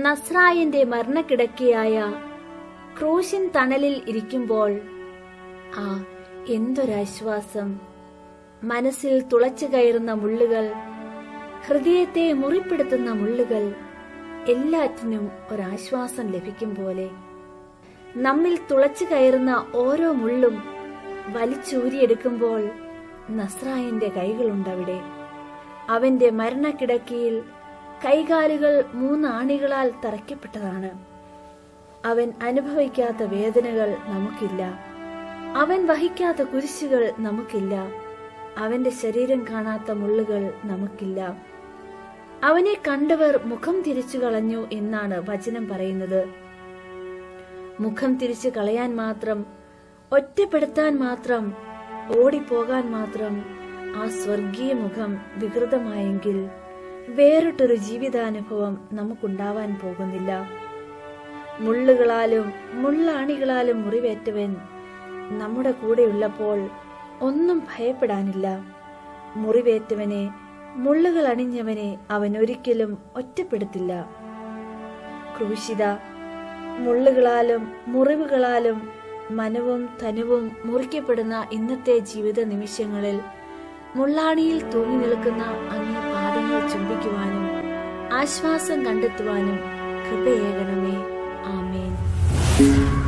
നസ്രായന്റെ മരണക്കിടക്കയായ ക്രൂശിൻ തണലിൽ ഇരിക്കുമ്പോൾ ആ എന്തൊരാശ്വാസം മനസ്സിൽ തുളച്ചു കയറുന്ന മുള്ളുകൾ ഹൃദയത്തെ മുറിപ്പെടുത്തുന്ന മുള്ളുകൾ എല്ലാറ്റിനും ഒരാശ്വാസം ലഭിക്കും പോലെ നമ്മിൽ തുളച്ചു കയറുന്ന ഓരോ മുള്ളും വലിച്ചൂരിയെടുക്കുമ്പോൾ നസ്രായന്റെ കൈകളുണ്ടവിടെ അവന്റെ മരണക്കിടക്കിയിൽ കൈകാലുകൾ മൂന്നാണികളാൽ തറയ്ക്കപ്പെട്ടതാണ് അവൻ അനുഭവിക്കാത്ത വേദനകൾ നമുക്കില്ല അവൻ വഹിക്കാത്ത കുരിശുകൾ നമുക്കില്ല അവന്റെ ശരീരം കാണാത്ത മുള്ളുകൾ നമുക്കില്ല അവനെ കണ്ടവർ മുഖം തിരിച്ചു കളഞ്ഞു എന്നാണ് വചനം പറയുന്നത് മുഖം തിരിച്ചു കളയാൻ മാത്രം ഒറ്റപ്പെടുത്താൻ മാത്രം ഓടിപ്പോകാൻ മാത്രം ആ സ്വർഗീയ മുഖം വികൃതമായെങ്കിൽ വേറിട്ടൊരു ജീവിതാനുഭവം നമുക്കുണ്ടാവാൻ പോകുന്നില്ല മുള്ളുകളാലും മുള്ളാണികളാലും മുറിവേറ്റവൻ നമ്മുടെ കൂടെയുള്ളപ്പോൾ ഒന്നും ഭയപ്പെടാനില്ല മുറിവേറ്റവനെ മുള്ളുകൾ അണിഞ്ഞവനെ അവൻ ഒരിക്കലും ഒറ്റപ്പെടുത്തില്ല ക്രൂശിത മുള്ളുകളാലും മുറിവുകളാലും മനവും തനുവും മുറിക്കപ്പെടുന്ന ഇന്നത്തെ ജീവിത നിമിഷങ്ങളിൽ മുള്ളാണിയിൽ തൂങ്ങി നിൽക്കുന്ന അങ്ങേ പാദങ്ങൾ ചുംബിക്കുവാനും ആശ്വാസം കണ്ടെത്തുവാനും കൃപയേകണമേ ആമേൻ